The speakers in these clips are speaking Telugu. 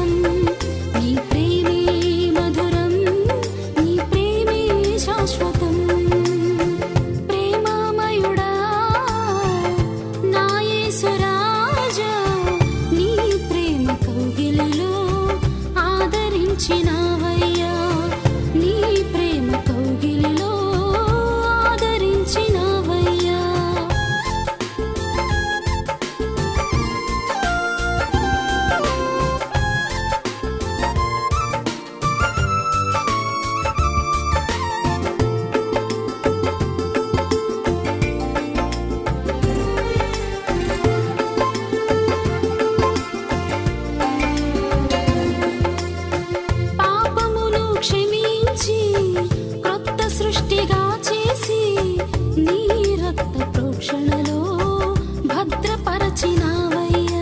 నీ ప్రేమే మధురం నీ ప్రేమే శాశ్వతం ప్రేమామయుడా నా యేసురాజా నీ ప్రేమ కౌగిలిలో ఆదరించినావయ్యా నీ ప్రేమ కౌగిలిలో ఆదరించినావయ్యా పాపమును క్షమించి క్రొత్త సృష్టిగా చేసి నీ రక్త ప్రోక్షణలో భద్రపరచినావయ్యా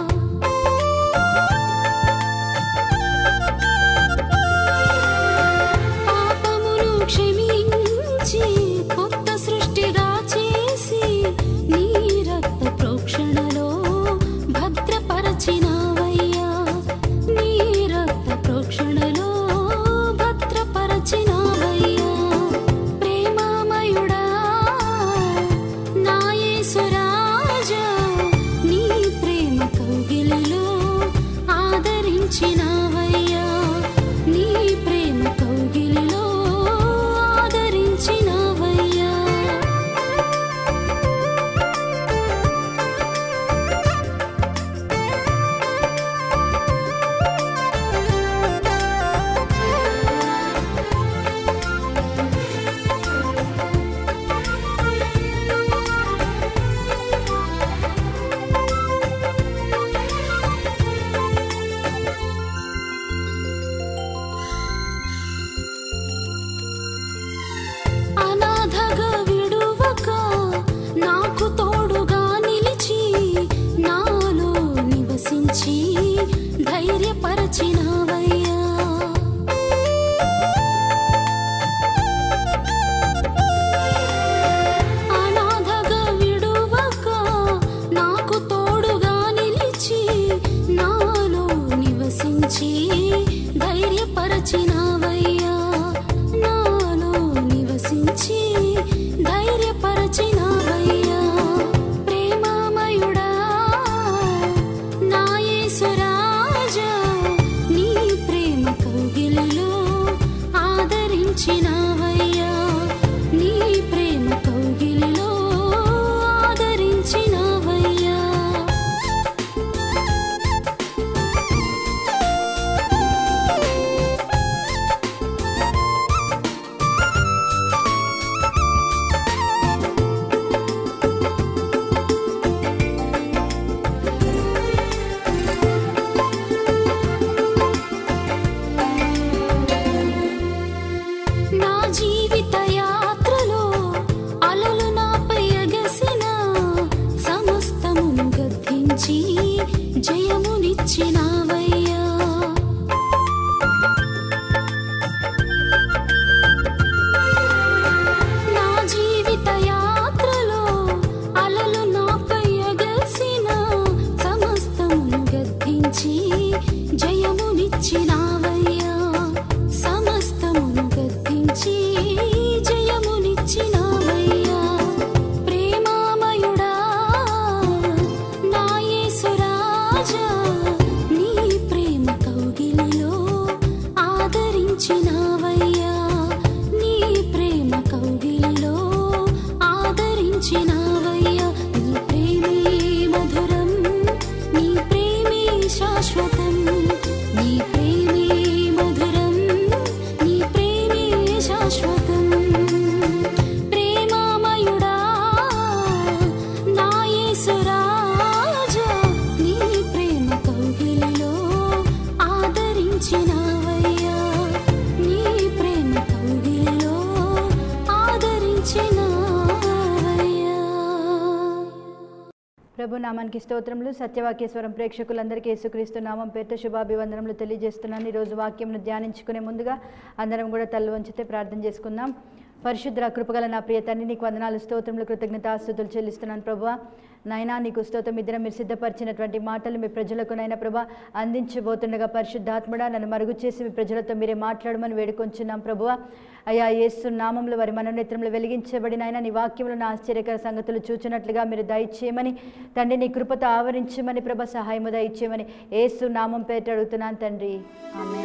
పాపమును క్షమించి కొత్త సృష్టిగా చేసి నీ రక్త ప్రోక్షణలో భద్రపరచినావయ్యా నీ రక్త ప్రోక్షణలో భద్రపరచినావయ్యా ప్రేమామయుడా నా యేసురాజా నీ ప్రేమ కౌగిలిలో ఆదరించినావయ్యా నీ ప్రేమ కౌగిలిలో ఆదరించినావయ్యా అనాథగా విడువక నాకు తోడుగా నిలిచి నాలో నివసించి ధైర్యపరచినావయ్యా అనాథగా విడువక నాకు తోడుగా నిలిచి నాలో నివసించి ధైర్యపరచినావయ్యా నాలో నివసించి ధైర్యపరచినావయ్యా ప్రేమామయుడా నా యేసురాజా నీ ప్రేమ కౌగిలిలో ఆదరించినావయ్యా నీ ప్రేమ కౌగిలిలో ఆదరించినావయ్యా నా జీవిత యాత్రలో అలలు నాపై ఎగసిన సమస్తమును గద్దించి జయమునిచ్చినావయ్యా నా జీవిత యాత్రలో అలలు నాపై ఎగసిన సమస్తమును గద్దించి జయమునిచ్చినావయ్యా సమస్తమును గద్దించి జయమునిచ్చినావయ్యా ప్రేమామయుడా నా యేసురాజా నీ ప్రేమ కౌగిలిలో ఆదరించినావయ్యా నీ ప్రేమ కౌగిలిలో ఆదరించినావయ్యా నీ ప్రేమే మధురం నీ ప్రేమే శాశ్వతం నీ ప్రేమే మధురం నీ ప్రేమే శాశ్వతం ప్రేమామయుడా నా యేసురాజా నీ ప్రేమ కౌగిలిలో ఆదరించినావయ్యా నీ ప్రేమ కౌగిలిలో ఆదరించినావయ్యా ప్రభు నామానికి స్తోత్రములు సత్యవాక్యేశ్వరం ప్రేక్షకులందరికీ యేసుక్రీస్తు నామం పేరుతో శుభాభివందనములు తెలియజేస్తున్నాను ఈరోజు వాక్యంను ధ్యానించుకునే ముందుగా అందరం కూడా తల్లు వంచితే ప్రార్థన చేసుకుందాం పరిశుద్ర కృపగల నా ప్రియ తండ్రి నీకు వందనాలు స్తోత్రములు కృతజ్ఞతాస్తుతులు చెల్లిస్తున్నాను ప్రభు నాయనా నీకు స్తోత్రం ఇద్దరు మీరు సిద్ధపరిచినటువంటి మాటలు మీ ప్రజలకు నైనా ప్రభా అందించబోతుండగా పరిశుద్ధాత్మడా నన్ను మరుగు చేసి మీ ప్రజలతో మీరే మాట్లాడమని వేడుకొంచున్నాం ప్రభువా అయ్యా యేసు నామంలో వారి మనోనేత్రంలో వెలిగించబడిన ఆయన నీ వాక్యములను ఆశ్చర్యకర సంగతులు చూచినట్లుగా మీరు దయచేయమని తండ్రి నీ కృపతో ఆవరించమని ప్రభ సహాయము దయచేయమని యేసు నామం పేట అడుగుతున్నాను తండ్రి ఆమె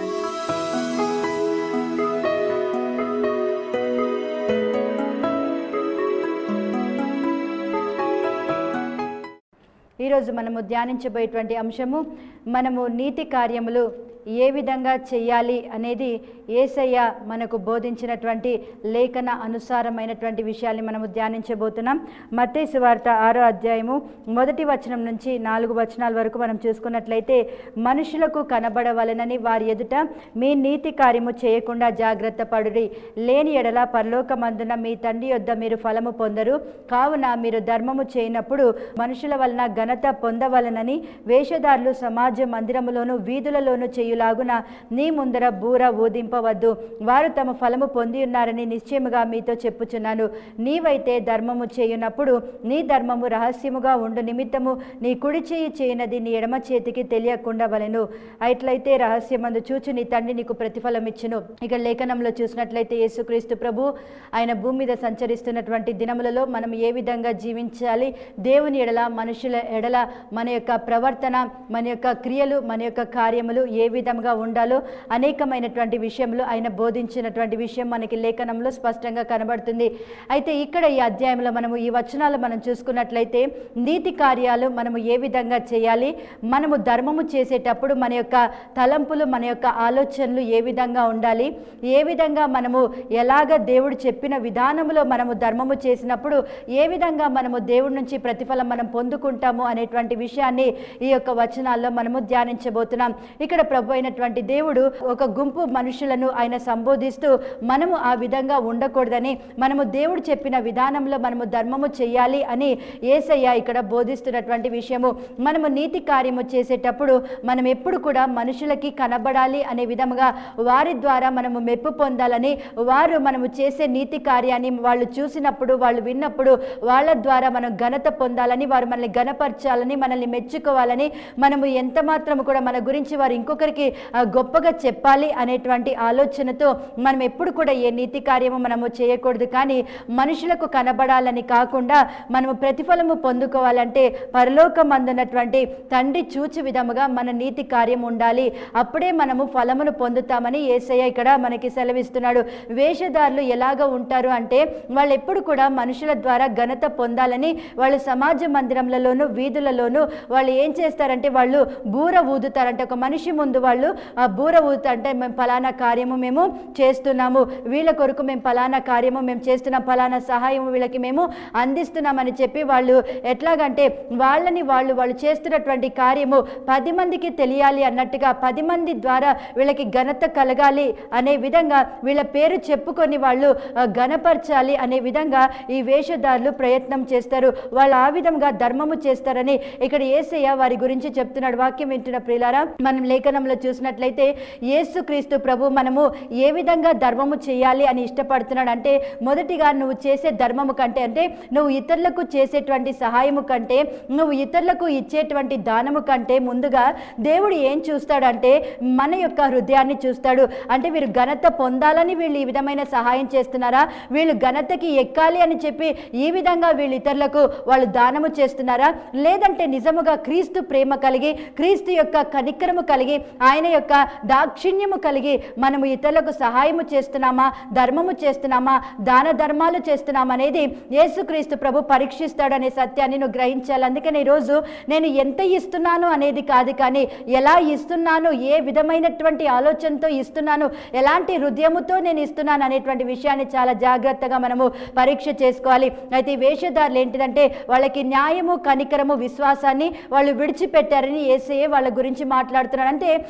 ఈరోజు మనము ధ్యానించబోయేటువంటి అంశము మనము నీతి కార్యములు ఏ విధంగా చెయ్యాలి అనేది ఏసయ్య మనకు బోధించినటువంటి లేఖన అనుసారమైనటువంటి విషయాల్ని మనము ధ్యానించబోతున్నాం మత్తేసు వార్త ఆరో అధ్యాయము మొదటి వచనం నుంచి నాలుగు వచనాల వరకు మనం చూసుకున్నట్లయితే మనుషులకు కనబడవలనని వారి ఎదుట మీ నీతి కార్యము చేయకుండా జాగ్రత్త పడుడి లేని ఎడల పరలోకమందున మీ తండ్రి యొద్ద మీరు ఫలము పొందరు కావున మీరు ధర్మము చేయనప్పుడు మనుషుల వలన ఘనత పొందవలనని వేషధారులు సమాజ మందిరములోను వీధులలోను చేయులాగున నీ ముందర బూర ఊదింపవద్దు వారు తమ ఫలము పొంది ఉన్నారని నిశ్చయముగా మీతో చెప్పుచున్నాను నీవైతే ధర్మము చేయునప్పుడు నీ ధర్మము రహస్యముగా ఉండు నిమిత్తము నీ కుడి చేయి చేయనది నీ ఎడమ చేతికి తెలియకుండా వలెను అట్లయితే రహస్యమందు చూచు నీ తండ్రి నీకు ప్రతిఫలం ఇచ్చును ఇక లేఖనంలో చూసినట్లయితే యేసుక్రీస్తు ప్రభు ఆయన భూమి మీద సంచరిస్తున్నటువంటి దినములలో మనం ఏ విధంగా జీవించాలి దేవుని ఎడల మనుషుల ఎడల మన యొక్క ప్రవర్తన మన యొక్క క్రియలు మన యొక్క కార్యములు ఏ విధంగా ఉండాలో అనేకమైనటువంటి విషయములు ఆయన బోధించినటువంటి విషయం మనకి లేఖనంలో స్పష్టంగా కనబడుతుంది అయితే ఇక్కడ ఈ అధ్యాయంలో మనము ఈ వచనాలు మనం చూసుకున్నట్లయితే నీతి కార్యాలు మనము ఏ విధంగా చేయాలి మనము ధర్మము చేసేటప్పుడు మన యొక్క తలంపులు మన యొక్క ఆలోచనలు ఏ విధంగా ఉండాలి ఏ విధంగా మనము ఎలాగ దేవుడు చెప్పిన విధానములో మనము ధర్మము చేసినప్పుడు ఏ విధంగా మనము దేవుడి నుంచి ప్రతిఫలం మనం పొందుకుంటాము అనేటువంటి విషయాన్ని ఈ యొక్క వచనాల్లో మనము ధ్యానించబోతున్నాం ఇక్కడ ప్రభు అయినటువంటి దేవుడు ఒక గుంపు మనుషులను ఆయన సంబోధిస్తూ మనము ఆ విధంగా ఉండకూడదని మనము దేవుడు చెప్పిన విధానంలో మనము ధర్మము చేయాలి అని ఏసయ్య ఇక్కడ బోధిస్తున్నటువంటి విషయము మనము నీతి కార్యము చేసేటప్పుడు మనం ఎప్పుడు కూడా మనుషులకి కనబడాలి అనే విధముగా వారి ద్వారా మనము మెప్పు పొందాలని వారు మనము చేసే నీతి కార్యాన్ని వాళ్ళు చూసినప్పుడు వాళ్ళు విన్నప్పుడు వాళ్ళ ద్వారా మనం ఘనత పొందాలని వారు మనల్ని ఘనపరచాలని మనల్ని మెచ్చుకోవాలని మనము ఎంత మాత్రము కూడా మన గురించి వారు ఇంకొకరికి ఆ, గొప్పగా చెప్పాలి అనేటువంటి ఆలోచనతో మనం ఎప్పుడు కూడా ఏ నీతి కార్యము మనము చేయకూడదు మనుషులకు కనబడాలని కాకుండా మనము ప్రతిఫలము పొందుకోవాలంటే పరలోకమందున్నటువంటి తండ్రి చూచి విధముగా మన నీతి కార్యం ఉండాలి అప్పుడే మనము ఫలమును పొందుతామని ఏసయ్య ఇక్కడ మనకి సెలవిస్తున్నాడు వేషధారులు ఎలాగ ఉంటారు అంటే వాళ్ళు ఎప్పుడు కూడా మనుషుల ద్వారా ఘనత పొందాలని వాళ్ళు సమాజ మందిరములలోను వీధులలోను వాళ్ళు ఏం చేస్తారంటే వాళ్ళు బూర ఊదుతారంటే ఒక మనిషి ముందు వాళ్ళు ఆ బూర ఊదుతారంటే మేము ఫలానా కార్యము మేము చేస్తున్నాము వీళ్ళ కొరకు మేము ఫలానా కార్యము మేము చేస్తున్నాం ఫలానా సహాయము వీళ్ళకి మేము అందిస్తున్నామని చెప్పి వాళ్ళు ఎట్లాగంటే వాళ్ళని వాళ్ళు వాళ్ళు చేస్తున్నటువంటి కార్యము పది మందికి తెలియాలి అన్నట్టుగా పది మంది ద్వారా వీళ్ళకి ఘనత కలగాలి అనే విధంగా వీళ్ళ పేరు చెప్పుకొని వాళ్ళు ఆ, ఘనపరచాలి అనే విధంగా ఈ వేషధారులు ప్రయత్నం చేస్తారు వాళ్ళు ఆ విధంగా ధర్మము చేస్తారని ఇక్కడ ఏసయ్య వారి గురించి చెప్తున్నాడు వాక్యం వింటున్న ప్రియులారా మనం లేఖనంలో చూసినట్లయితే యేసు క్రీస్తు ప్రభు మనము ఏ విధంగా ధర్మము చేయాలి అని ఇష్టపడుతున్నాడు అంటే మొదటిగా నువ్వు చేసే ధర్మము కంటే అంటే నువ్వు ఇతరులకు చేసేటువంటి సహాయము కంటే నువ్వు ఇతరులకు ఇచ్చేటువంటి దానము కంటే ముందుగా దేవుడు ఏం చూస్తాడంటే మన యొక్క హృదయాన్ని చూస్తాడు అంటే వీరు ఘనత పొందాలని వీళ్ళు ఈ విధమైన సహాయం చేస్తున్నారా వీళ్ళు ఘనతకి ఎక్కాలి అని చెప్పి ఈ విధంగా వీళ్ళు ఇతరులకు వాళ్ళు దానము చేస్తున్నారా లేదంటే నిజముగా క్రీస్తు ప్రేమ కలిగి క్రీస్తు యొక్క కనికరము కలిగి ఆయన యొక్క దాక్షిణ్యము కలిగి మనము ఇతరులకు సహాయము చేస్తున్నామా ధర్మము చేస్తున్నామా దాన ధర్మాలు చేస్తున్నామా అనేది యేసుక్రీస్తు ప్రభు పరీక్షిస్తాడనే సత్యాన్ని నువ్వు గ్రహించాలి అందుకని ఈరోజు నేను ఎంత ఇస్తున్నాను అనేది కాదు కానీ ఎలా ఇస్తున్నాను ఏ విధమైనటువంటి ఆలోచనతో ఇస్తున్నాను ఎలాంటి హృదయముతో నేను ఇస్తున్నాను అనేటువంటి విషయాన్ని చాలా జాగ్రత్తగా మనము పరీక్ష చేసుకోవాలి అయితే ఈ వేషధారులు ఏంటిదంటే వాళ్ళకి న్యాయము కనికరము విశ్వాసాన్ని వాళ్ళు విడిచిపెట్టారని ఏసయ్యే వాళ్ళ గురించి మాట్లాడుతున్నాడు అంటే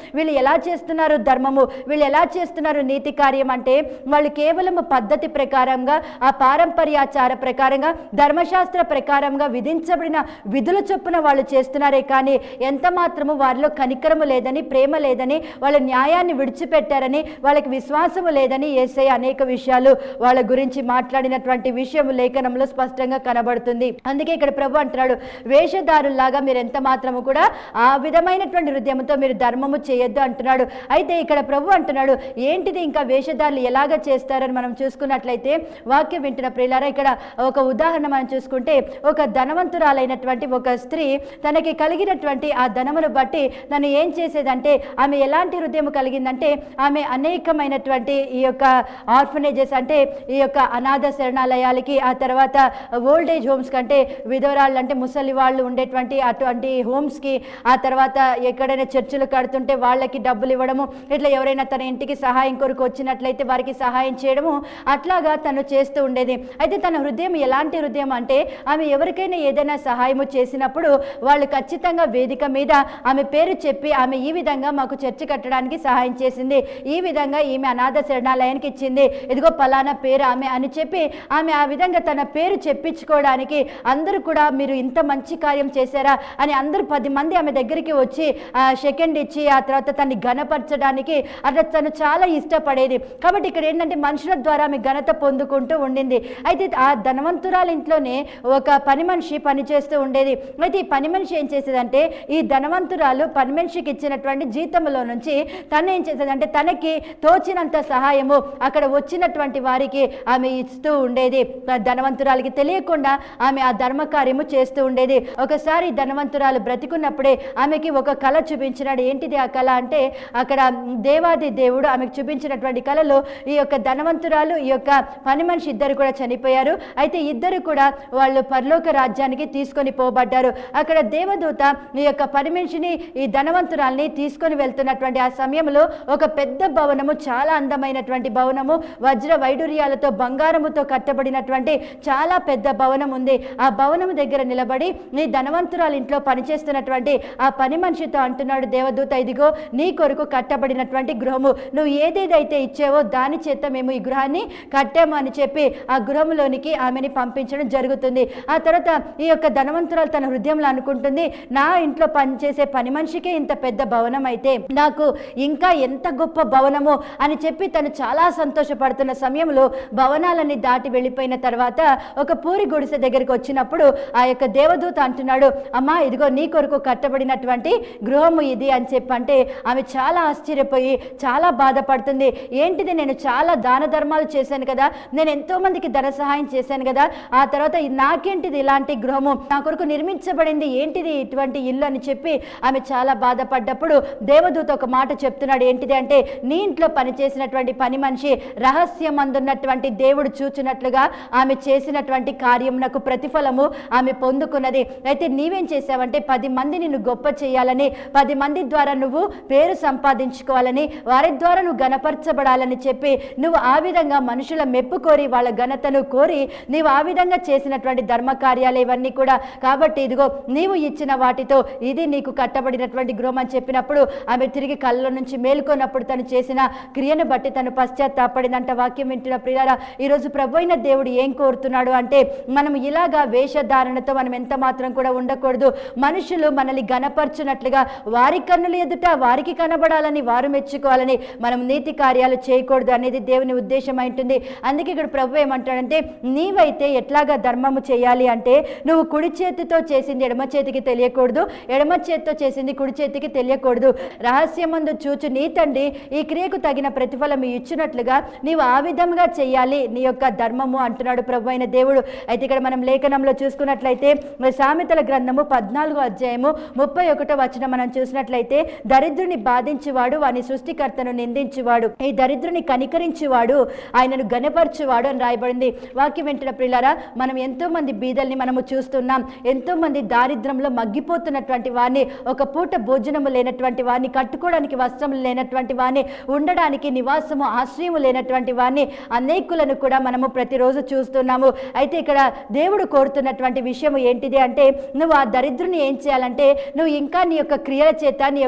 వీళ్ళు ఎలా చేస్తున్నారు ధర్మము వీళ్ళు ఎలా చేస్తున్నారు నీతి కార్యం అంటే వాళ్ళు కేవలం పద్ధతి ప్రకారంగా ఆ పారంపర్యాచార ప్రకారంగా ధర్మశాస్త్ర ప్రకారంగా విధించబడిన విధుల చొప్పున వాళ్ళు చేస్తున్నారే కానీ ఎంత మాత్రము వారిలో కనికరము లేదని ప్రేమ లేదని వాళ్ళ న్యాయాన్ని విడిచిపెట్టారని వాళ్ళకి విశ్వాసము లేదని ఏసై అనేక విషయాలు వాళ్ళ గురించి మాట్లాడినటువంటి విషయం లేఖనంలో స్పష్టంగా కనబడుతుంది అందుకే ఇక్కడ ప్రభు అంటున్నాడు వేషధారుల్లాగా మీరు ఎంత మాత్రము కూడా ఆ విధమైనటువంటి హృదయంతో మీరు ధర్మము చేయొద్దు అంటున్నాడు అయితే ఇక్కడ ప్రభు అంటున్నాడు ఏంటిది ఇంకా వేషధారులు ఎలాగ చేస్తారని మనం చూసుకున్నట్లయితే వాక్యం వింటున్న ప్రియులారా ఇక్కడ ఒక ఉదాహరణ మనం చూసుకుంటే ఒక ధనవంతురాలైనటువంటి ఒక స్త్రీ తనకి కలిగినటువంటి ఆ ధనమును బట్టి తను ఏం చేసేదంటే ఆమె ఎలాంటి హృదయం కలిగిందంటే ఆమె అనేకమైనటువంటి ఈ యొక్క ఆర్ఫనేజెస్ అంటే ఈ యొక్క అనాథ శరణాలయాలకి ఆ తర్వాత ఓల్డ్ ఏజ్ హోమ్స్ కంటే విధవరాళ్ళు అంటే ముసలి వాళ్ళు ఉండేటువంటి అటువంటి హోమ్స్కి ఆ తర్వాత ఎక్కడైనా చర్చిలు కడుతుంటే వాళ్ళకి డబ్బులు ఇవ్వడము ఇట్లా ఎవరైనా తన ఇంటికి సహాయం కొరకు వచ్చినట్లయితే వారికి సహాయం చేయడము అట్లాగా తను చేస్తూ ఉండేది అయితే తన హృదయం ఎలాంటి హృదయం అంటే ఆమె ఎవరికైనా ఏదైనా సహాయము చేసినప్పుడు వాళ్ళు ఖచ్చితంగా వేదిక మీద ఆమె పేరు చెప్పి ఆమె ఈ విధంగా మాకు చర్చి కట్టడానికి సహాయం చేసింది ఈ విధంగా ఈమె అనాథ శరణాలయానికి ఇచ్చింది ఇదిగో పలానా పేరు ఆమె అని చెప్పి ఆమె ఆ విధంగా తన పేరు చెప్పించుకోవడానికి అందరూ కూడా మీరు ఇంత మంచి కార్యం చేశారా అని అందరూ పది మంది ఆమె దగ్గరికి వచ్చి ఆ సెకండ్ ఇచ్చి ఆ తర్వాత తన్ని ఘనపరచడానికి అట్లా తను చాలా ఇష్టపడేది కాబట్టి ఇక్కడ ఏంటంటే మనుషుల ద్వారా ఆమె ఘనత పొందుకుంటూ ఉండింది అయితే ఆ ధనవంతురాల ఇంట్లోనే ఒక పని మనిషి పని చేస్తూ ఉండేది అయితే ఈ పని మనిషి ఏం చేసేదంటే ఈ ధనవంతురాలు పని మనిషికి ఇచ్చినటువంటి జీతంలో నుంచి తను ఏం చేసేదంటే తనకి తోచినంత సహాయము అక్కడ వచ్చినటువంటి వారికి ఆమె ఇస్తూ ఉండేది ఆ ధనవంతురాలకి తెలియకుండా ఆమె ఆ ధర్మ కార్యము చేస్తూ ఉండేది ఒకసారి ఈ ధనవంతురాలు బ్రతికున్నప్పుడే ఆమెకి ఒక కళ చూపించినాడు ఏంటిది ఆ కళ అంటే అక్కడ దేవాది దేవుడు ఆమెకు చూపించినటువంటి కళలో ఈ యొక్క ధనవంతురాలు ఈ యొక్క పని మనిషి ఇద్దరు కూడా చనిపోయారు అయితే ఇద్దరు కూడా వాళ్ళు పరలోక రాజ్యానికి తీసుకొని పోబడ్డారు అక్కడ దేవదూత ఈ యొక్క పని మనిషిని ఈ ధనవంతురాల్ని తీసుకొని వెళ్తున్నటువంటి ఆ సమయంలో ఒక పెద్ద భవనము చాలా అందమైనటువంటి భవనము వజ్ర వైడూర్యాలతో బంగారముతో కట్టబడినటువంటి చాలా పెద్ద భవనం ఉంది ఆ భవనము దగ్గర నిలబడి నీ ధనవంతురాలు ఇంట్లో పనిచేస్తున్నటువంటి ఆ పని మనిషితో అంటున్నాడు దేవదూత ఇదిగో నీ కొరకు కట్టబడినటువంటి గృహము నువ్వు ఏదేదైతే ఇచ్చావో దాని చేత మేము ఈ గృహాన్ని కట్టాము అని చెప్పి ఆ గృహంలోనికి ఆమెని పంపించడం జరుగుతుంది ఆ తర్వాత ఈ యొక్క ధనవంతురాలు తన హృదయంలో అనుకుంటుంది నా ఇంట్లో పనిచేసే పని మనిషికే ఇంత పెద్ద భవనం అయితే నాకు ఇంకా ఎంత గొప్ప భవనము అని చెప్పి తను చాలా సంతోషపడుతున్న సమయంలో భవనాలన్నీ దాటి వెళ్ళిపోయిన తర్వాత ఒక పూరి గుడిసె దగ్గరికి వచ్చినప్పుడు ఆ యొక్క దేవదూత అంటున్నాడు అమ్మా ఇదిగో నీ కొరకు కట్టబడినటువంటి గృహము ఇది అని చెప్పంటే ఆమె చాలా ఆశ్చర్యపోయి చాలా బాధపడుతుంది ఏంటిది నేను చాలా దాన ధర్మాలు చేశాను కదా నేను ఎంతో మందికి ధన సహాయం చేశాను కదా ఆ తర్వాత ఇది నాకేంటిది ఇలాంటి గృహము నా కొరకు నిర్మించబడింది ఏంటిది ఇటువంటి ఇల్లు అని చెప్పి ఆమె చాలా బాధపడ్డప్పుడు దేవదూత ఒక మాట చెప్తున్నాడు ఏంటిది అంటే నీ ఇంట్లో పనిచేసినటువంటి పని మనిషి రహస్యమందున్నటువంటి దేవుడు చూచినట్లుగా ఆమె చేసినటువంటి కార్యమునకు ప్రతిఫలము ఆమె పొందుకున్నది అయితే నీవేం చేసావంటే పది మంది నిన్ను గొప్ప చేయాలని పది మంది ద్వారా నువ్వు పేరు సంపాదించుకోవాలని వారి ద్వారా నువ్వు గణపరచబడాలని చెప్పి నువ్వు ఆ విధంగా మనుషుల మెప్పు కోరి వాళ్ళ ఘనతను కోరి నీవు ఆ విధంగా చేసినటువంటి ధర్మ కార్యాలు ఇవన్నీ కూడా కాబట్టి ఇదిగో నీవు ఇచ్చిన వాటితో ఇది నీకు కట్టబడినటువంటి గృహం అని చెప్పినప్పుడు ఆమె తిరిగి కళ్ళ నుంచి మేలుకొన్నప్పుడు తను చేసిన క్రియను బట్టి తను పశ్చాత్తాపడిందంట వాక్యం వింటున్న ప్రియారా ఈరోజు ప్రభు అయిన దేవుడు ఏం కోరుతున్నాడు అంటే మనం ఇలాగా వేషధారణతో మనం ఎంత మాత్రం కూడా ఉండకూడదు మనుషులు మనల్ని గనపరచునట్లుగా వారి కన్నులు ఎదుట వారికి కనబడాలని వారు మెచ్చుకోవాలని మనం నీతి కార్యాలు చేయకూడదు అనేది దేవుని ఉద్దేశం ఉంటుంది అందుకే ఇక్కడ ప్రభు ఏమంటాడంటే నీవైతే ఎట్లాగా ధర్మము చేయాలి అంటే నువ్వు కుడి చేతితో చేసింది ఎడమ చేతికి తెలియకూడదు ఎడమ చేతితో చేసింది కుడి చేతికి తెలియకూడదు రహస్యమందు చూచు నీ తండ్రి ఈ క్రియకు తగిన ప్రతిఫలం ఇచ్చినట్లుగా నీవు ఆ విధంగా చేయాలి నీ యొక్క ధర్మము అంటున్నాడు ప్రభు అయిన దేవుడు అయితే ఇక్కడ మనం లేఖనంలో చూసుకున్నట్లయితే సామెతల గ్రంథము పద్నాలుగో అధ్యాయము ముప్పై ఒకటో వచనం మనం చూసినట్లయితే దరిద్రుని బాధించువాడు వాని సృష్టికర్తను నిందించువాడు ఈ దరిద్రుని కనికరించువాడు ఆయనను గనపరచువాడు అని రాయబడింది వాక్యం వెంటనే ప్రియులారా మనం ఎంతో మంది బీదల్ని మనము చూస్తున్నాం ఎంతో మంది దారిద్రంలో మగ్గిపోతున్నటువంటి వారిని ఒక పూట భోజనము లేనటువంటి వారిని కట్టుకోవడానికి వస్త్రములు లేనటువంటి వారిని ఉండడానికి నివాసము ఆశ్రయము లేనటువంటి వారిని అనేకులను కూడా మనము ప్రతిరోజు చూస్తున్నాము అయితే ఇక్కడ దేవుడు కోరుతున్నటువంటి విషయం ఏంటిది అంటే నువ్వు ఆ దరిద్రుని ఏం చేయాలంటే నువ్వు ఇంకా నీ యొక్క క్రియల చేత నీ యొక్క మాట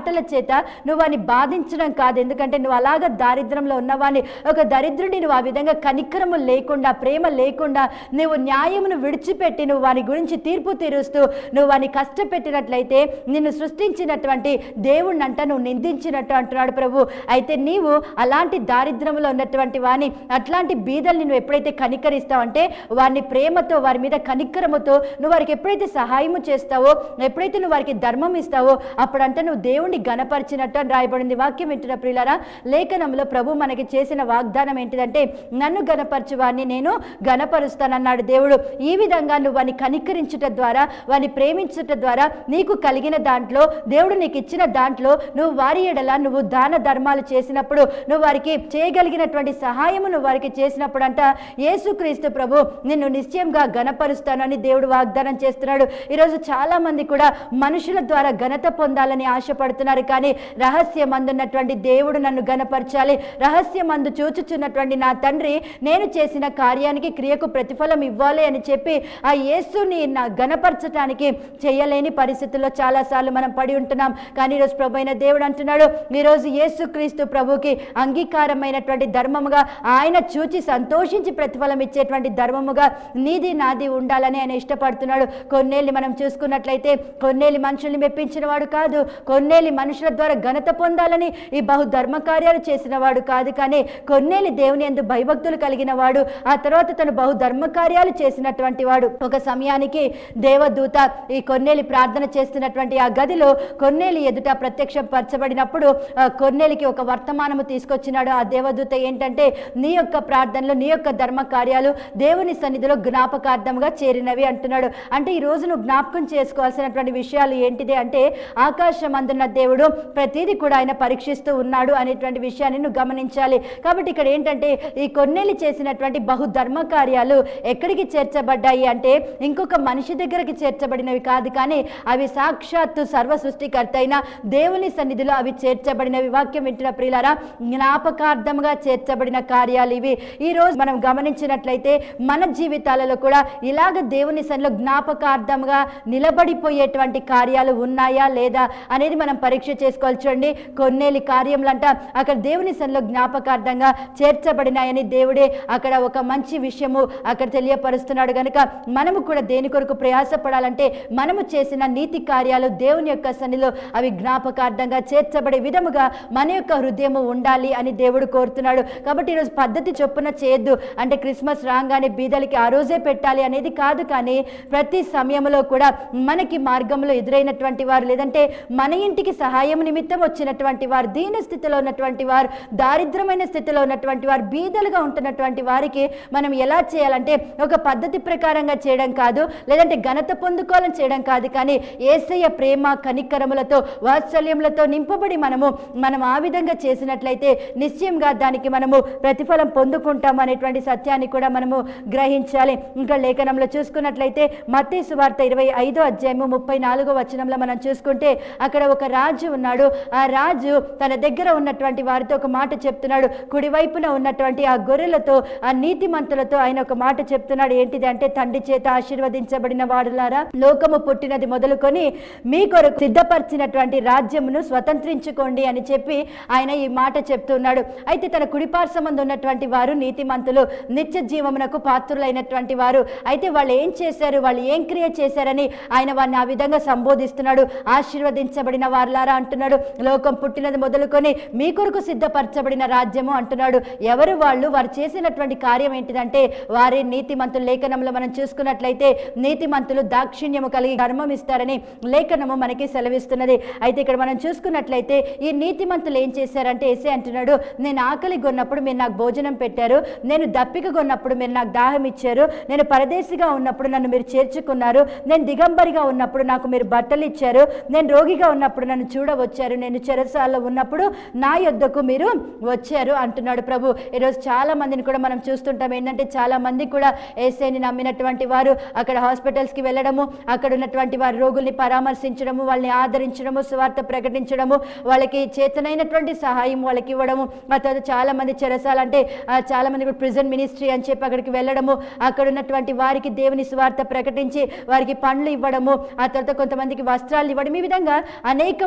మాటల చేత నువ్వు వాడిని బాధించడం కాదు ఎందుకంటే నువ్వు అలాగ దారిద్రంలో ఉన్నవాడిని ఒక దరిద్రుడిని నువ్వు ఆ విధంగా కనికరము లేకుండా ప్రేమ లేకుండా నువ్వు న్యాయమును విడిచిపెట్టి నువ్వు వాని గురించి తీర్పు తీరుస్తూ నువ్వు వాని కష్టపెట్టినట్లయితే నిన్ను సృష్టించినటువంటి దేవుణ్ణి అంట నువ్వు నిందించినట్టు అంటున్నాడు ప్రభు అయితే నీవు అలాంటి దారిద్రంలో ఉన్నటువంటి వాని అట్లాంటి బీదల్ని నువ్వు ఎప్పుడైతే కనికరిస్తావంటే వారిని ప్రేమతో వారి మీద కనికరముతో నువ్వు వారికి ఎప్పుడైతే సహాయము చేస్తావో ఎప్పుడైతే నువ్వు వారికి ధర్మం ఇస్తావో అప్పుడంటే నువ్వు దేవుణ్ణి గనపరిచినట్టు అని రాయబడింది వాక్యం వింటున్న ప్రియులారా లేఖనంలో ప్రభు మనకి చేసిన వాగ్దానం ఏంటిదంటే నన్ను గనపరచు వారిని నేను గనపరుస్తానన్నాడు దేవుడు ఈ విధంగా నువ్వు వాని కనికరించుట ద్వారా వాని ప్రేమించుట ద్వారా నీకు కలిగిన దాంట్లో దేవుడు నీకు ఇచ్చిన దాంట్లో నువ్వు వారి ఎడల నువ్వు దాన ధర్మాలు చేసినప్పుడు నువ్వు వారికి చేయగలిగినటువంటి సహాయము నువ్వు వారికి చేసినప్పుడు అంట యేసుక్రీస్తు ప్రభు నిన్ను నిశ్చయంగా గనపరుస్తానని దేవుడు వాగ్దానం చేస్తున్నాడు ఈరోజు చాలా మంది కూడా మనుషుల ద్వారా ఘనత పొందాలని ఆశపడుతున్నారు కానీ రహస్యమందున్నటువంటి దేవుడు నన్ను గనపరచాలి రహస్యమందు చూచుచున్నటువంటి నా తండ్రి నేను చేసిన కార్యానికి క్రియకు ప్రతిఫలం ఇవ్వాలి అని చెప్పి ఆ యేసుని నా గనపరచటానికి చేయలేని పరిస్థితుల్లో చాలాసార్లు మనం పడి ఉంటున్నాం కానీ ఈరోజు ప్రభు అయిన దేవుడు అంటున్నాడు ఈరోజు యేసుక్రీస్తు ప్రభుకి అంగీకారమైనటువంటి ధర్మముగా ఆయన చూచి సంతోషించి ప్రతిఫలం ఇచ్చేటువంటి ధర్మముగా నీది నాది ఉండాలని ఆయన ఇష్టపడుతున్నాడు కొన్నేళ్ళు మనం చూసుకున్నట్లయితే కొన్నేళ్ళు మనుషుల్ని మెప్పించిన వాడు కాదు కొన్నేళ్ళు మనుషుల ద్వారా ఘనత పొందాలని ఈ బహు ధర్మ కార్యాలు చేసిన వాడు కాదు కానీ కొన్నేళ్ళు దేవుని ఎందు భయభక్తులు కలిగిన వాడు ఆ తర్వాత తను బహు ధర్మ కార్యాలు చేసినటువంటి వాడు ఒక సమయానికి దేవదూత ఈ కొన్నేలి ప్రార్థన చేస్తున్నటువంటి ఆ గదిలో కొన్నేలి ఎదుట ప్రత్యక్షపరచబడినప్పుడు ఆ కొన్నేలికి ఒక వర్తమానము తీసుకొచ్చినాడు ఆ దేవదూత ఏంటంటే నీ యొక్క ప్రార్థనలు నీ యొక్క ధర్మ కార్యాలు దేవుని సన్నిధిలో జ్ఞాపకార్థంగా చేరినవి అంటున్నాడు అంటే ఈ రోజు నువ్వు జ్ఞాపకం చేసుకోవాల్సినటువంటి విషయాలు ఏంటిది అంటే ఆకాశం అందున్న దేవుడు ప్రతిదీ కూడా ఆయన పరీక్షిస్తూ ఉన్నాడు అనేటువంటి విషయాన్ని నువ్వు గమనించాలి కాబట్టి ఇక్కడ ఏంటంటే ఈ కొన్నేళ్ళు చేసినటువంటి బహు ధర్మ కార్యాలు ఎక్కడికి చేర్చబడ్డాయి అంటే ఇంకొక మనిషి దగ్గరికి చేర్చబడినవి కాదు కానీ అవి సాక్షాత్తు సర్వ సృష్టికర్త అయిన దేవుని సన్నిధిలో అవి చేర్చబడినవి వాక్యం వింటున్న ప్రియులారా జ్ఞాపకార్థంగా చేర్చబడిన కార్యాలు ఇవి ఈ రోజు మనం గమనించినట్లయితే మన జీవితాలలో కూడా ఇలాగ దేవుని సన్నిలో జ్ఞాపకార్థంగా నిలబడిపోయేటువంటి కార్యాలు ఉన్నాయా లేదా అనేది మనం పరీక్ష చేసుకోవాలి చూడండి కొన్నేలి కార్యములంట అక్కడ దేవుని సన్నిలో జ్ఞాపకార్థంగా చేర్చబడినాయని దేవుడే అక్కడ ఒక మంచి విషయము అక్కడ తెలియపరుస్తున్నాడు కనుక మనము కూడా దేని కొరకు ప్రయాసపడాలంటే మనము చేసిన నీతి కార్యాలు దేవుని యొక్క సన్నిలో అవి జ్ఞాపకార్థంగా చేర్చబడే విధముగా మన యొక్క హృదయము ఉండాలి అని దేవుడు కోరుతున్నాడు కాబట్టి ఈరోజు పద్ధతి చొప్పున చేయొద్దు అంటే క్రిస్మస్ రాగానే బీదలకి ఆ రోజే పెట్టాలి అనేది కాదు కానీ ప్రతి సమయంలో కూడా మనకి మార్గంలో ఎదురైనటువంటి వారు లేదంటే మన ఇంటికి సహాయం నిమిత్తం వచ్చినటువంటి వారు దీన స్థితిలో ఉన్నటువంటి వారు దారిద్రమైన స్థితిలో ఉన్నటువంటి వారు బీదలుగా ఉంటున్నటువంటి వారికి మనం ఎలా చేయాలంటే ఒక పద్ధతి ప్రకారంగా చేయడం కాదు లేదంటే ఘనత పొందుకోవాలని చేయడం కాదు కానీ ఏసయ్య ప్రేమ కనికరములతో వాత్సల్యములతో నింపబడి మనము మనం ఆ విధంగా చేసినట్లయితే నిశ్చయంగా దానికి మనము ప్రతిఫలం పొందుకుంటాం అనేటువంటి సత్యాన్ని కూడా మనము గ్రహించాలి ఇంకా లేఖనంలో చూసుకున్నట్లయితే మత్తయి సువార్త ఇరవై ఐదో అధ్యాయము ముప్పై నాలుగో వచనంలో మనం చూసుకుంటే అక్కడ ఒక రాజు ఉన్నాడు ఆ రాజు తన దగ్గర ఉన్నటువంటి వారితో ఒక మాట చెప్తున్నాడు కుడివైపున ఉన్నటువంటి ఆ గొర్రెలతో ఆ నీతిమంతులతో ఆయన ఒక మాట చెప్తున్నాడు ఏంటిది అంటే తండ్రి చేత ఆశీర్వదించబడిన వాడులారా లోకము పుట్టినది మొదలుకొని మీ కొరకు సిద్ధపరిచినటువంటి రాజ్యమును స్వతంత్రించుకోండి అని చెప్పి ఆయన ఈ మాట చెప్తున్నాడు అయితే తన కుడిపార్శ్వమందు ఉన్నటువంటి వారు నీతిమంతులు నిత్య జీవమునకు పాత్రులైనటువంటి వారు అయితే వాళ్ళు ఏం చేశారు వాళ్ళు ఏం క్రియ చేశారని ఆయన వారిని ఆ విధంగా సంబోధిస్తున్నాడు ఆశీర్వదించబడిన వారులారా అంటున్నాడు లోకం పుట్టినది మొదలుకొని మీ కొరకు సిద్ధపరచబడిన రాజ్యము అంటున్నాడు ఎవరు వాళ్ళు వారు చేసినటువంటి కార్యం ఏంటిదంటే వారి నీతిమంతులు లేఖనంలో మనం చూసుకున్నట్లయితే నీతిమంతులు దాక్షిణ్యము కలిగి ధర్మం ఇస్తారని లేఖనము మనకి సెలవిస్తున్నది అయితే ఇక్కడ మనం చూసుకున్నట్లయితే ఈ నీతిమంతులు ఏం చేశారంటే ఎసే అంటున్నాడు నేను ఆకలి కొన్నప్పుడు మీరు నాకు భోజనం పెట్టారు నేను దప్పిక కొన్నప్పుడు మీరు నాకు దాహం ఇచ్చారు నేను పరదేశిగా ఉన్నప్పుడు నన్ను మీరు చేర్చుకున్నారు నేను దిగంబరిగా ఉన్నప్పుడు నాకు మీరు బట్టలు ఇచ్చారు నేను రోగిగా ఉన్నప్పుడు నన్ను చూడవచ్చారు నేను చెరసాల్లో ఉన్నప్పుడు నా యొద్దకు మీరు వచ్చారు అంటున్నాడు ప్రభు ఈరోజు చాలా మందిని కూడా మనం చూస్తుంటాం ఏంటంటే చాలా మంది కూడా ఏసైని నమ్మినటువంటి వారు అక్కడ హాస్పిటల్స్కి వెళ్ళడము అక్కడ ఉన్నటువంటి వారి రోగుల్ని పరామర్శించడము వాళ్ళని ఆదరించడము స్వార్థ ప్రకటించడము వాళ్ళకి చేతనైనటువంటి సహాయం వాళ్ళకి ఇవ్వడము ఆ తర్వాత చాలా మంది చెరసాలంటే ఆ, చాలా మంది కూడా ప్రిజన్ మినిస్ట్రీ అని చెప్పి అక్కడికి వెళ్ళడము అక్కడ ఉన్నటువంటి వారికి దేవుని స్వార్థ ప్రకటించి వారికి పండ్లు ఇవ్వడము ఆ తర్వాత కొంతమందికి వస్త్రాలు ఇవ్వడం ఈ విధంగా అనేకము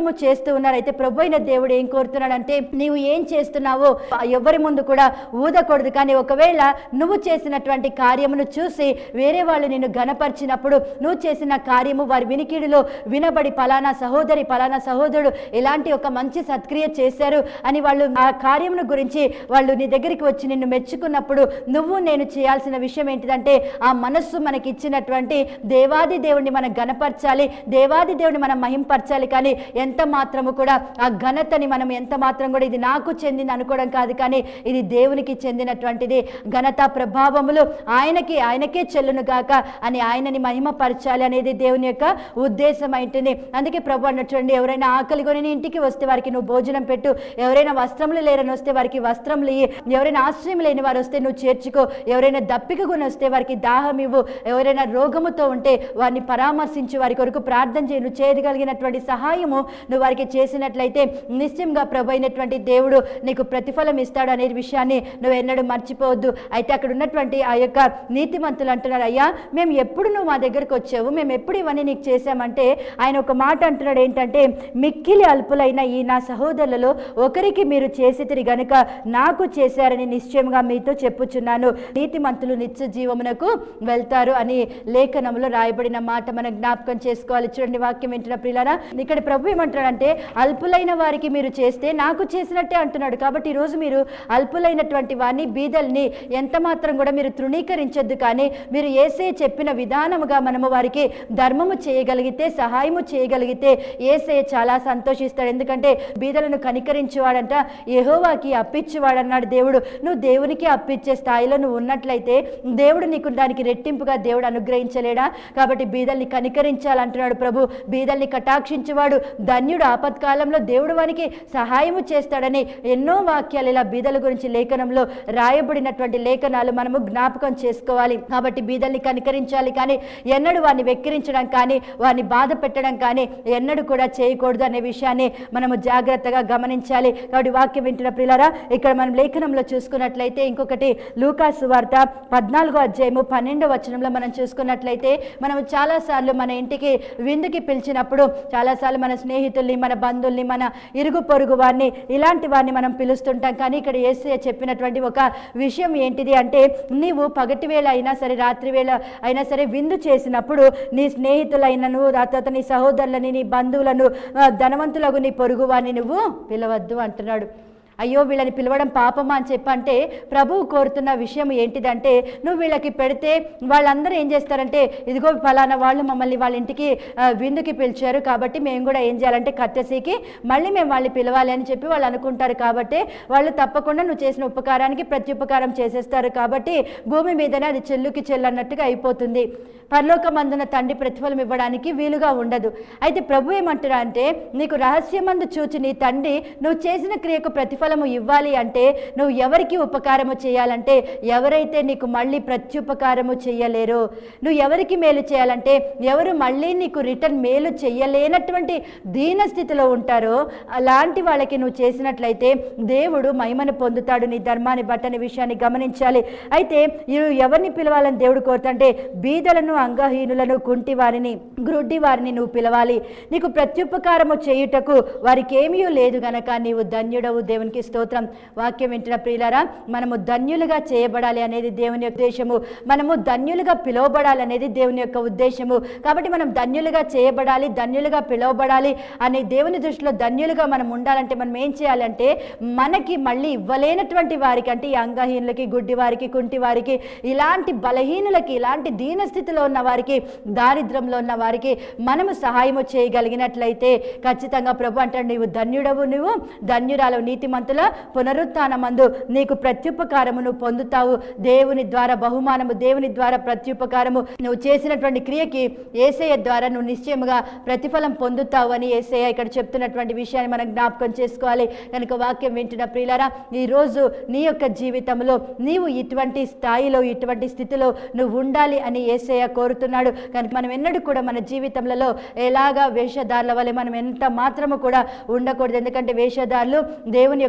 సమస్తము చేస్తూ ఉన్నారు అయితే ప్రభు అయిన దేవుడు ఏం కోరుతున్నాడంటే నీవు ఏం చేస్తున్నావో ఎవరి ముందు కూడా ఊదకూడదు కానీ ఒకవేళ నువ్వు చేసినటువంటి కార్యమును చూసి వేరే వాళ్ళు నిన్ను గనపరిచినప్పుడు నువ్వు చేసిన కార్యము వారి వినికిడిలో వినబడి పలానా సహోదరి పలానా సహోదరుడు ఇలాంటి ఒక మంచి సత్క్రియ చేశారు అని వాళ్ళు ఆ కార్యమును గురించి వాళ్ళు నీ దగ్గరికి వచ్చి నిన్ను మెచ్చుకున్నప్పుడు నువ్వు నేను చేయాల్సిన విషయం ఏంటిదంటే ఆ మనస్సు మనకి ఇచ్చినటువంటి దేవాది దేవుడిని మనం గనపరచాలి దేవాది దేవుడిని మనం మహింపరచాలి కానీ ఎంత మాత్రము కూడా ఆ ఘనతని మనం ఎంత మాత్రం కూడా ఇది నాకు చెందింది అనుకోవడం కాదు కానీ ఇది దేవునికి చెందినటువంటిది ఘనత ప్రభావములు ఆయనకి ఆయనకే చెల్లును గాక అని ఆయనని మహిమపరచాలి అనేది దేవుని యొక్క ఉద్దేశం ఉంటుంది అందుకే ప్రభు అన్నట్టు చూడండి ఎవరైనా ఆకలి కొని నీ ఇంటికి వస్తే వారికి నువ్వు భోజనం పెట్టు ఎవరైనా వస్త్రములు లేరని వస్తే వారికి వస్త్రములు ఇయ్యి ఎవరైనా ఆశ్రయం లేని వారు వస్తే నువ్వు చేర్చుకో ఎవరైనా దప్పిక కొని వస్తే వారికి దాహం ఇవ్వు ఎవరైనా రోగముతో ఉంటే వారిని పరామర్శించి వారి కొరకు ప్రార్థన చేయి నువ్వు చేయగలిగినటువంటి సహాయము నువ్వు వారికి చేసినట్లయితే నిశ్చయంగా ప్రభు అయినటువంటి దేవుడు నీకు ప్రతిఫలం ఇస్తాడు అనే విషయాన్ని నువ్వు ఎన్నడూ మర్చిపోవద్దు అయితే అక్కడ ఉన్నటువంటి ఆ యొక్క నీతిమంతులు అంటున్నారు అయ్యా మేము ఎప్పుడు నువ్వు మా దగ్గరకు వచ్చావు మేము ఎప్పుడు ఇవన్నీ నీకు చేశామంటే ఆయన ఒక మాట అంటున్నాడు ఏంటంటే మిక్కిలి అల్పులైన ఈ నా సహోదరులలో ఒకరికి మీరు చేసితిరి గనుక నాకు చేశారని నిశ్చయంగా మీతో చెప్పుచున్నాను నీతిమంతులు నిత్య జీవమునకు వెళ్తారు అని లేఖనంలో రాయబడిన మాట మనం జ్ఞాపకం చేసుకోవాలి చూడండి వాక్యం వింటున్న ప్రియులారా ఇక్కడ ప్రభు ఏమంటాడంటే అల్పులైన వారికి మీరు చేస్తే నాకు చేసినట్టే అంటున్నాడు కాబట్టి ఈరోజు మీరు అల్పులైనటువంటి వారిని బీదల్ని ఎంత మాత్రం కూడా మీరు తృణీకరించొద్దు కానీ మీరు ఏసే చెప్పిన విధానముగా మనము వారికి ధర్మము చేయగలిగితే సహాయము చేయగలిగితే ఏసే చాలా సంతోషిస్తాడు ఎందుకంటే బీదలను కనికరించేవాడంట యెహోవాకి అప్పిచ్చేవాడన్నాడు దేవుడు నువ్వు దేవునికి అప్పిచ్చే స్థాయిలో నువ్వు ఉన్నట్లయితే దేవుడు నీకు దానికి రెట్టింపుగా దేవుడు అనుగ్రహించలేడా కాబట్టి బీదల్ని కనికరించాలంటున్నాడు ప్రభు బీదల్ని కటాక్షించేవాడు ధన్యుడు ఆపత్కాలంలో దేవుడు వానికి సహాయము చేస్తాడని ఎన్నో వాక్యాలు ఇలా బీదల గురించి లేఖనంలో రాయబడినటువంటి లేఖనాలు మనము జ్ఞాపకం చేసుకోవాలి కాబట్టి బీదల్ని కనికరించాలి కానీ ఎన్నడూ వారిని వెక్కిరించడం కానీ వారిని బాధ పెట్టడం కానీ ఎన్నడూ కూడా చేయకూడదు అనే విషయాన్ని మనము జాగ్రత్తగా గమనించాలి కాబట్టి వాక్యం వింటున్న ప్రియులారా ఇక్కడ మనం లేఖనంలో చూసుకున్నట్లయితే ఇంకొకటి లూకాసు వార్త పద్నాలుగో అధ్యాయము పన్నెండో వచనంలో మనం చూసుకున్నట్లయితే మనం చాలాసార్లు మన ఇంటికి విందుకి పిలిచినప్పుడు చాలాసార్లు మన స్నేహితుల్ని మన బంధువుల్ని మన ఇరుగు పొరుగు వారిని ఇలాంటి వారిని మనం పిలుస్తుంటాం కానీ ఇక్కడ ఏసే చెప్పినటువంటి ఒక విషయం ఏంటిది అంటే నీవు పగటి వేళ అయినా సరే రాత్రి వేళ అయినా సరే విందు చేసినప్పుడు నీ స్నేహితులైనను ఆ తర్వాత నీ సహోదరులని నీ బంధువులను ఆ, ధనవంతులకు నీ పొరుగు వారిని నువ్వు పిలవద్దు అంటున్నాడు అయ్యో వీళ్ళని పిలవడం పాపమా అని చెప్పంటే ప్రభువు కోరుతున్న విషయం ఏంటిదంటే నువ్వు వీళ్ళకి పెడితే వాళ్ళందరూ ఏం చేస్తారంటే ఇదిగో ఫలానా వాళ్ళు మమ్మల్ని వాళ్ళ ఇంటికి ఆ, విందుకి పిలిచారు కాబట్టి మేము కూడా ఏం చేయాలంటే కట్టెసీకి మళ్ళీ మేము వాళ్ళని పిలవాలి అని చెప్పి వాళ్ళు అనుకుంటారు కాబట్టి వాళ్ళు తప్పకుండా నువ్వు చేసిన ఉపకారానికి ప్రత్యుపకారం చేసేస్తారు కాబట్టి భూమి మీదనే అది చెల్లుకి చెల్లన్నట్టుగా అయిపోతుంది పరలోకమందున తండ్రి ప్రతిఫలం ఇవ్వడానికి వీలుగా ఉండదు అయితే ప్రభు ఏమంటారా అంటే నీకు రహస్యమందు చూచి నీ తండ్రి నువ్వు చేసిన క్రియకు ప్రతిఫలము ఇవ్వాలి అంటే నువ్వు ఎవరికి ఉపకారము చేయాలంటే ఎవరైతే నీకు మళ్ళీ ప్రత్యుపకారము చేయలేరో నువ్వు ఎవరికి మేలు చేయాలంటే ఎవరు మళ్ళీ నీకు రిటర్న్ మేలు చేయలేనటువంటి దీన స్థితిలో ఉంటారో అలాంటి వాళ్ళకి నువ్వు చేసినట్లయితే దేవుడు మహిమను పొందుతాడు నీ ధర్మాన్ని బట్టని విషయాన్ని గమనించాలి అయితే నువ్వు ఎవరిని పిలవాలని దేవుడు కోరుతంటే బీదలను అంగహీనులను కుంటి వారిని గ్రుడ్డి వారిని నువ్వు పిలవాలి నీకు ప్రత్యుపకారము చేయుటకు వారికి ఏమీ లేదు గనక నీవు ధన్యుడవు దేవునికి స్తోత్రం వాక్యం వింటున్న ప్రియులారా మనము ధన్యులుగా చేయబడాలి అనేది దేవుని యొక్క ఉద్దేశము మనము ధన్యులుగా పిలువబడాలి అనేది దేవుని యొక్క ఉద్దేశము కాబట్టి మనం ధన్యులుగా చేయబడాలి ధన్యులుగా పిలువబడాలి అనే దేవుని దృష్టిలో ధన్యులుగా మనం ఉండాలంటే మనం ఏం చేయాలంటే మనకి మళ్ళీ ఇవ్వలేనటువంటి వారికి అంటే ఈ అంగహీనులకి గుడ్డి వారికి కుంటి వారికి ఇలాంటి బలహీనులకి ఇలాంటి దీన స్థితిలో ఉన్న వారికి దారిద్రంలో ఉన్న వారికి మనము సహాయము చేయగలిగినట్లయితే ఖచ్చితంగా ప్రభు అంటాడు నీవు ధన్యుడవు నువ్వు ధన్యురాలు నీతిమంతుల పునరుత్నమందు నీకు ప్రత్యుపకారము నువ్వు పొందుతావు దేవుని ద్వారా బహుమానము దేవుని ద్వారా ప్రత్యుపకారము నువ్వు చేసినటువంటి క్రియకి ఏసయ్య ద్వారా నువ్వు నిశ్చయముగా ప్రతిఫలం పొందుతావు అని ఏసయ్య ఇక్కడ చెప్తున్నటువంటి విషయాన్ని మనం జ్ఞాపకం చేసుకోవాలి కనుక వాక్యం వింటున్న ప్రియులారా ఈరోజు నీ యొక్క జీవితంలో నీవు ఇటువంటి స్థాయిలో ఇటువంటి స్థితిలో నువ్వు ఉండాలి అని ఏసయ్య కోరుతున్నాడు కనుక మనం ఎన్నడూ కూడా మన జీవితంలో ఎలాగా వేషధారుల వల్ల మనం ఎంత మాత్రము కూడా ఉండకూడదు ఎందుకంటే వేషధారులు దేవుని యొక్క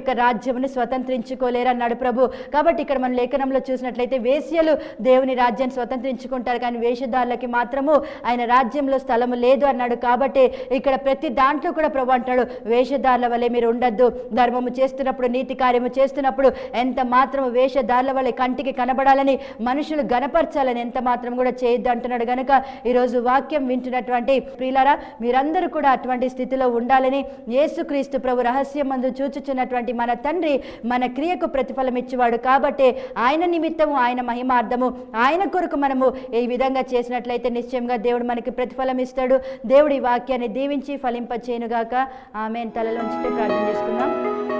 యొక్క రాజ్యమును స్వతంత్రించుకోలేరు అన్నాడు ప్రభు కాబట్టి ఇక్కడ మనం లేఖనంలో చూసినట్లయితే వేశ్యలు దేవుని రాజ్యాన్ని స్వతంత్రించుకుంటారు కానీ వేషధారులకి మాత్రము ఆయన రాజ్యంలో స్థలము లేదు అన్నాడు కాబట్టి ఇక్కడ ప్రతి దాంట్లో కూడా ప్రభు అంటాడు వేషధారుల వలె మీరు ఉండొద్దు ధర్మము చేస్తున్నప్పుడు నీతి కార్యము చేస్తున్నప్పుడు ఎంత మాత్రం వేషధారుల వలె కంటికి కనబడాలని మనుషులు గనపరచాలని ఎంత మాత్రం కూడా చేయొద్దు అంటున్నాడు గనుక ఈరోజు వాక్యం వింటున్నటువంటి ప్రియులారా మీరందరూ కూడా అటువంటి స్థితిలో ఉండాలని యేసుక్రీస్తు ప్రభు రహస్యం మందు చూచుచున్నటువంటి మన తండ్రి మన క్రియకు ప్రతిఫలం ఇచ్చేవాడు కాబట్టి ఆయన నిమిత్తము ఆయన మహిమార్థము ఆయన కొరకు మనము ఈ విధంగా చేసినట్లయితే నిశ్చయంగా దేవుడు మనకి ప్రతిఫలం ఇస్తాడు దేవుడి వాక్యాన్ని దీవించి ఫలింప చేయనుగాక ఆమె తలలోంచి ప్రార్థన చేసుకుందాం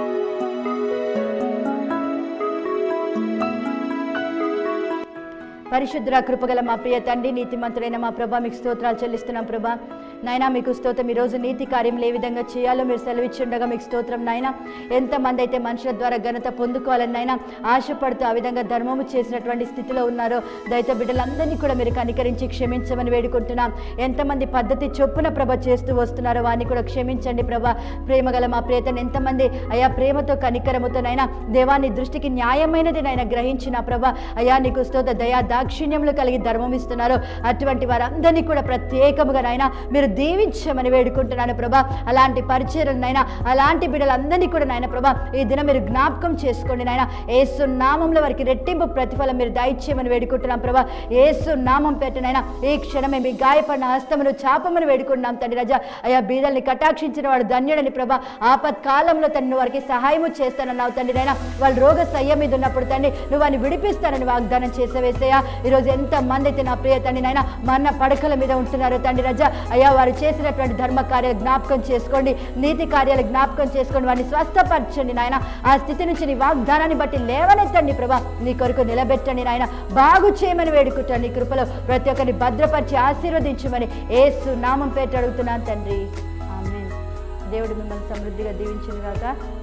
పరిశుద్ర కృపగల మా ప్రియ తండ్రి నీతిమంతుడైన మా ప్రభా మీకు స్తోత్రాలు చెల్లిస్తున్నాం ప్రభా నాయనా మీకు స్తోత్రం ఈరోజు నీతి కార్యములు ఏ విధంగా చేయాలో మీరు సెలవిచ్చుండగా మీకు స్తోత్రం నాయన ఎంతమంది అయితే మనుషుల ద్వారా ఘనత పొందుకోవాలని నాయన ఆశపడుతూ ఆ విధంగా ధర్మము చేసినటువంటి స్థితిలో ఉన్నారో దయతో బిడ్డలందరినీ కూడా మీరు కనికరించి క్షమించమని వేడుకుంటున్నాం ఎంతమంది పద్ధతి చొప్పున ప్రభ చేస్తూ వస్తున్నారో వారిని కూడా క్షమించండి ప్రభా ప్రేమగల మా ప్రియతను ఎంతమంది అయా ప్రేమతో కనికరముతోనైనా దేవాన్ని దృష్టికి న్యాయమైనది నైనా గ్రహించిన ప్రభ అయా నీకు స్తోత దయా దాక్షిణ్యములు కలిగి ధర్మం ఇస్తున్నారు అటువంటి వారందరినీ కూడా ప్రత్యేకముగా నాయన మీరు దీవించమని వేడుకుంటున్నాను ప్రభా అలాంటి పరిచయలనైనా అలాంటి బిడ్డలందరినీ కూడా నాయన ప్రభా ఈ దినం మీరు జ్ఞాపకం చేసుకోండి నాయన ఏసు నామంలో వారికి రెట్టింపు ప్రతిఫలం మీరు దయచేయమని వేడుకుంటున్నాం ప్రభా ఏసు నామం పెట్టినైనా ఈ క్షణమే మీ గాయపడిన హస్తమును చాపమని వేడుకుంటున్నాం తండ్రి రజ అయా బీదల్ని కటాక్షించిన వాడు ధన్యుడని ప్రభా ఆపత్ కాలంలో తను వారికి సహాయము చేస్తానన్నావు తండ్రి నైనా వాళ్ళు రోగ సయ్య మీద ఉన్నప్పుడు తండ్రి నువ్వు వారిని విడిపిస్తానని వాగ్దానం చేసేవేసయ్యా ఈరోజు ఎంత మంది అయితే నా ప్రియ తండ్రి నాయన మన్న పడకల మీద ఉంటున్నారు తండ్రి రజ అయ్యా వారు చేసినటువంటి ధర్మ కార్యాలు జ్ఞాపకం చేసుకోండి నీతి కార్యాలు జ్ఞాపకం చేసుకోండి వారిని స్వస్థపరచండి నాయన ఆ స్థితి నుంచి నీ వాగ్దానాన్ని బట్టి లేవనెత్తండి ప్రభా నీ కొరకు నిలబెట్టండి నాయన బాగు చేయమని వేడుకుంటాను నీ కృపలో ప్రతి ఒక్కరిని భద్రపరిచి ఆశీర్వదించమని ఏసు నామం పేట అడుగుతున్నాను తండ్రి ఆమేన్ దేవుడు మిమ్మల్ని సమృద్ధిగా దీవించును గాక